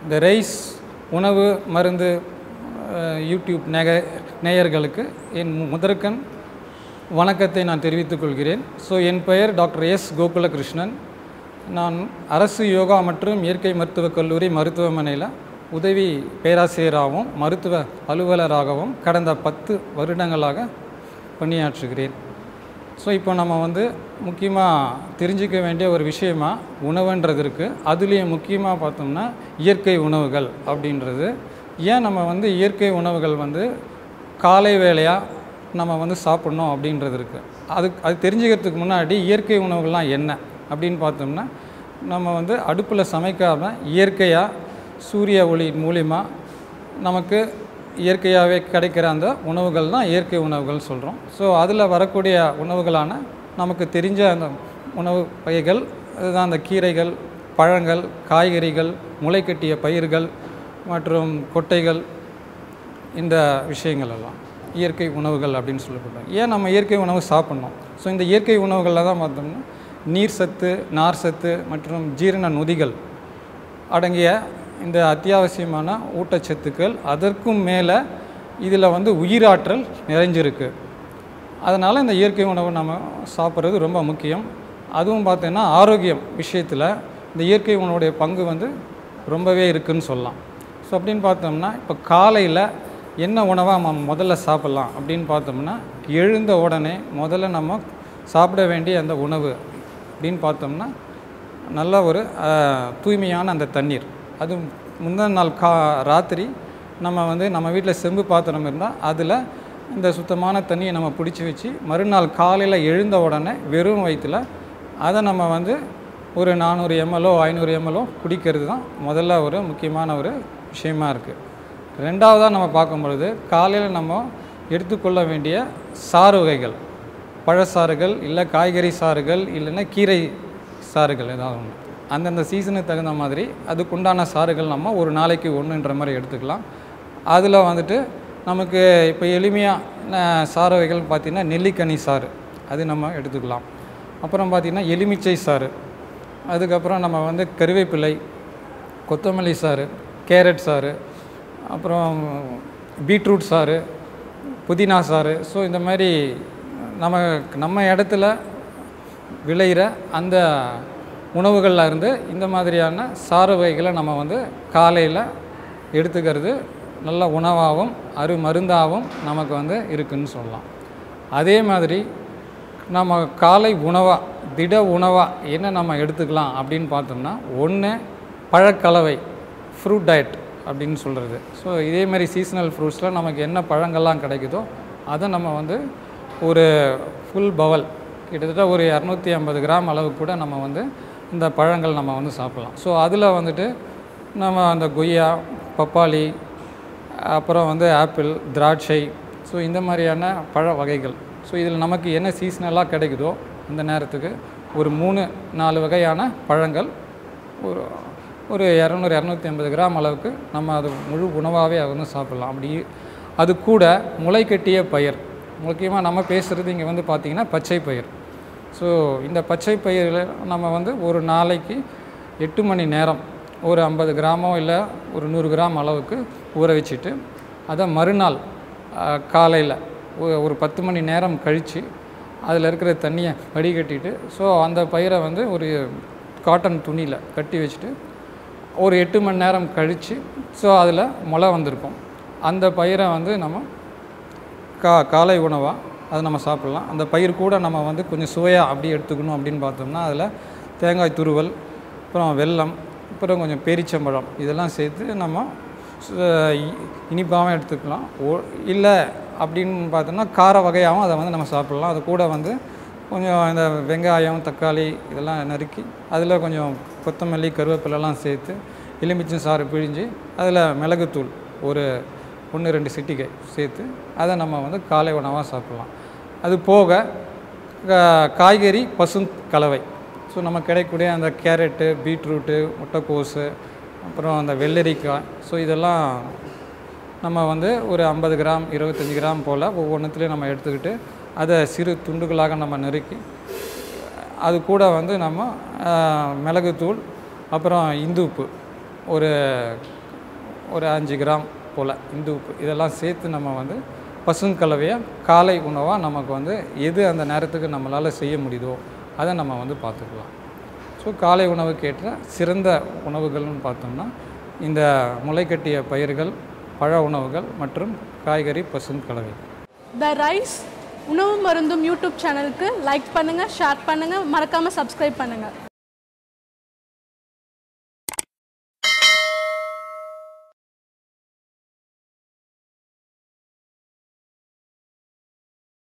இந்த ரைஸ் உணவு மருந்து அஹ், யூடியூப் நேக நேயர்களுக்கு என் முதற்கண் வணக்கத்தை நான் தெரிவித்துக் கொள்கிறேன் ஸோ என் பெயர் டாக்டர் எஸ் கோகுலகிருஷ்ணன் நான் அரசு யோகா மற்றும் இயற்கை மருத்துவக் கல்லூரி மருத்துவமனையில் உதவி பேராசிரியராகவும் மருத்துவ அலுவலராகவும் கடந்த பத்து வருடங்களாக பணியாற்றுகிறேன் ஸோ இப்போ நம்ம வந்து முக்கியமாக தெரிஞ்சிக்க வேண்டிய ஒரு விஷயமா உணவுன்றது இருக்குது அதுலேயும் முக்கியமாக பார்த்தோம்னா இயற்கை உணவுகள் அப்படின்றது ஏன் நம்ம வந்து இயற்கை உணவுகள் வந்து காலை வேளையாக நம்ம வந்து சாப்பிட்ணும் அப்படின்றது இருக்குது அது அது தெரிஞ்சுக்கிறதுக்கு முன்னாடி இயற்கை உணவுகள்லாம் என்ன அப்படின்னு பார்த்தோம்னா நம்ம வந்து அடுப்பில் சமைக்காமல் இயற்கையாக சூரிய ஒளி மூலிமா நமக்கு இயற்கையாகவே கிடைக்கிற அந்த உணவுகள் தான் இயற்கை உணவுகள் சொல்கிறோம் ஸோ அதில் வரக்கூடிய உணவுகளான நமக்கு தெரிஞ்ச அந்த உணவு வகைகள் அதுதான் அந்த கீரைகள் பழங்கள் காய்கறிகள் முளைக்கட்டிய பயிர்கள் மற்றும் கொட்டைகள் இந்த விஷயங்கள் எல்லாம் இயற்கை உணவுகள் அப்படின்னு சொல்லப்படுறாங்க ஏன் நம்ம இயற்கை உணவு சாப்பிட்ணும் ஸோ இந்த இயற்கை உணவுகளில் தான் பார்த்தோம்னா நீர் சத்து நார் சத்து மற்றும் ஜீரண நொதிகள் அடங்கிய இந்த அத்தியாவசியமான ஊட்டச்சத்துக்கள் அதற்கும் மேலே இதில் வந்து உயிராற்றல் நிறைஞ்சிருக்கு அதனால் இந்த இயற்கை உணவு நம்ம சாப்பிட்றது ரொம்ப முக்கியம் அதுவும் பார்த்தீங்கன்னா ஆரோக்கியம் விஷயத்தில் இந்த இயற்கை உணவுடைய பங்கு வந்து ரொம்பவே இருக்குன்னு சொல்லலாம் ஸோ அப்படின்னு பார்த்தோம்னா இப்போ காலையில் என்ன உணவாக நம்ம முதல்ல சாப்பிட்லாம் அப்படின்னு பார்த்தோம்னா எழுந்த உடனே முதல்ல நம்ம சாப்பிட வேண்டிய அந்த உணவு அப்படின்னு பார்த்தோம்னா நல்ல ஒரு அஹ், தூய்மையான அந்த தண்ணீர் அது முந்தின நாள் கா ராத்திரி நம்ம வந்து நம்ம வீட்டில் செம்பு பாத்திரம் இருந்தால் அதில் இந்த சுத்தமான தண்ணியை நம்ம பிடிச்சி வச்சு மறுநாள் காலையில் எழுந்த உடனே வெறும் வயிற்றில் அதை நம்ம வந்து ஒரு நானூறு எம்எல்ஓ ஐநூறு எம்எல்ஓ குடிக்கிறது தான் முதல்ல ஒரு முக்கியமான ஒரு விஷயமா இருக்குது ரெண்டாவதாக நம்ம பார்க்கும் பொழுது காலையில் நம்ம எடுத்துக்கொள்ள வேண்டிய சாறு வகைகள் பழச்சாறுகள் இல்லை காய்கறி சாறுகள் இல்லைன்னா கீரை சாறுகள் ஏதாவது ஒன்று அந்தந்த சீசனுக்கு தகுந்த மாதிரி அதுக்குண்டான சாறுகள் நம்ம ஒரு நாளைக்கு ஒன்றுன்ற மாதிரி எடுத்துக்கலாம் அதில் வந்துட்டு நமக்கு இப்போ எளிமையான சாறு வகைகள் பார்த்திங்கன்னா நெல்லிக்கனி சாறு அது நம்ம எடுத்துக்கலாம் அப்புறம் பார்த்திங்கன்னா எலுமிச்சை சாறு அதுக்கப்புறம் நம்ம வந்து கருவேப்பிலை கொத்தமல்லி சாறு கேரட் சாறு அப்புறம் பீட்ரூட் சாறு புதினா சாறு ஸோ இந்த மாதிரி நம்ம நம்ம இடத்துல விளையிற அந்த உணவுகளில் இருந்து இந்த மாதிரியான சாறு வகைகளை நம்ம வந்து காலையில் எடுத்துக்கிறது நல்ல உணவாகவும் அரு மருந்தாகவும் நமக்கு வந்து இருக்குன்னு சொல்லலாம் அதே மாதிரி நம்ம காலை உணவாக திட உணவாக என்ன நம்ம எடுத்துக்கலாம் அப்படின்னு பார்த்தோம்னா ஒன்று பழக்கலவை ஃப்ரூட் டயட் அப்படின்னு சொல்கிறது ஸோ இதே மாதிரி சீசனல் ஃப்ரூட்ஸில் நமக்கு என்ன பழங்கள்லாம் கிடைக்குதோ அதை நம்ம வந்து ஒரு ஃபுல் பவல் கிட்டத்தட்ட ஒரு இரநூத்தி ஐம்பது கிராம் அளவுக்கு கூட நம்ம வந்து இந்த பழங்கள் நம்ம வந்து சாப்பிட்லாம் ஸோ அதில் வந்துட்டு நம்ம அந்த கொய்யா பப்பாளி அப்புறம் வந்து ஆப்பிள் திராட்சை ஸோ இந்த மாதிரியான பழ வகைகள் ஸோ இதில் நமக்கு என்ன சீசனலாக கிடைக்குதோ அந்த நேரத்துக்கு ஒரு மூணு நாலு வகையான பழங்கள் ஒரு ஒரு இரநூறு இரநூத்தி ஐம்பது கிராம் அளவுக்கு நம்ம அது முழு உணவாகவே வந்து சாப்பிட்லாம் அப்படி அது கூட முளைக்கட்டிய பயிர் முக்கியமாக நம்ம பேசுகிறது இங்கே வந்து பார்த்திங்கன்னா பச்சை பயிர் ஸோ இந்த பச்சை பயிரில் நம்ம வந்து ஒரு நாளைக்கு எட்டு மணி நேரம் ஒரு ஐம்பது கிராமோ இல்லை ஒரு நூறு கிராம் அளவுக்கு ஊற வச்சுட்டு அதை மறுநாள் காலையில் ஒரு பத்து மணி நேரம் கழித்து அதில் இருக்கிற தண்ணியை வடிகட்டிட்டு ஸோ அந்த பயிரை வந்து ஒரு காட்டன் துணியில் கட்டி வச்சுட்டு ஒரு எட்டு மணி நேரம் கழித்து ஸோ அதில் முளை வந்திருக்கும் அந்த பயிரை வந்து நம்ம கா காலை உணவாக அதை நம்ம சாப்பிட்லாம் அந்த பயிர் கூட நம்ம வந்து கொஞ்சம் சுவையாக அப்படி எடுத்துக்கணும் அப்படின்னு பார்த்தோம்னா அதில் தேங்காய் துருவல் அப்புறம் வெல்லம் அப்புறம் கொஞ்சம் பேரிச்சம்பழம் இதெல்லாம் சேர்த்து நம்ம இனிப்பாகவும் எடுத்துக்கலாம் ஓ இல்லை அப்படின்னு பார்த்தோம்னா கார வகையாகவும் அதை வந்து நம்ம சாப்பிட்லாம் அது கூட வந்து கொஞ்சம் இந்த வெங்காயம் தக்காளி இதெல்லாம் நறுக்கி அதில் கொஞ்சம் கொத்தமல்லி கருவேப்பிலெல்லாம் சேர்த்து எலுமிச்சம் சாறு பிழிஞ்சு அதில் மிளகுத்தூள் ஒரு ஒன்று ரெண்டு சிட்டிகை சேர்த்து அதை நம்ம வந்து காலை உணவாக சாப்பிட்லாம் அது போக கா- காய்கறி பசும் கலவை ஸோ நம்ம கிடைக்கக்கூடிய அந்த கேரட்டு பீட்ரூட்டு முட்டைக்கோஸு அப்புறம் அந்த வெள்ளரிக்காய் ஸோ இதெல்லாம் நம்ம வந்து ஒரு ஐம்பது கிராம் இருபத்தஞ்சி கிராம் போல் ஒவ்வொன்றுத்துலேயும் நம்ம எடுத்துக்கிட்டு அதை சிறு துண்டுகளாக நம்ம நறுக்கி அது கூட வந்து நம்ம ஆஹ், மிளகுத்தூள் அப்புறம் இந்து உப்பு ஒரு ஒரு அஞ்சு கிராம் போல் இந்து உப்பு இதெல்லாம் சேர்த்து நம்ம வந்து பசுங்கலவையை காலை உணவாக நமக்கு வந்து எது அந்த நேரத்துக்கு நம்மளால் செய்ய முடியுதோ அதை நம்ம வந்து பார்த்துக்கலாம் ஸோ காலை உணவுக்கு ஏற்ற சிறந்த உணவுகள்னு பார்த்தோம்னா இந்த முளைக்கட்டிய பயிர்கள் பழ உணவுகள் மற்றும் காய்கறி பசுங்கலவை த ரைஸ் உணவு மருந்தும் யூடியூப் சேனலுக்கு லைக் பண்ணுங்கள் ஷேர் பண்ணுங்கள் மறக்காமல் சப்ஸ்கிரைப் பண்ணுங்கள்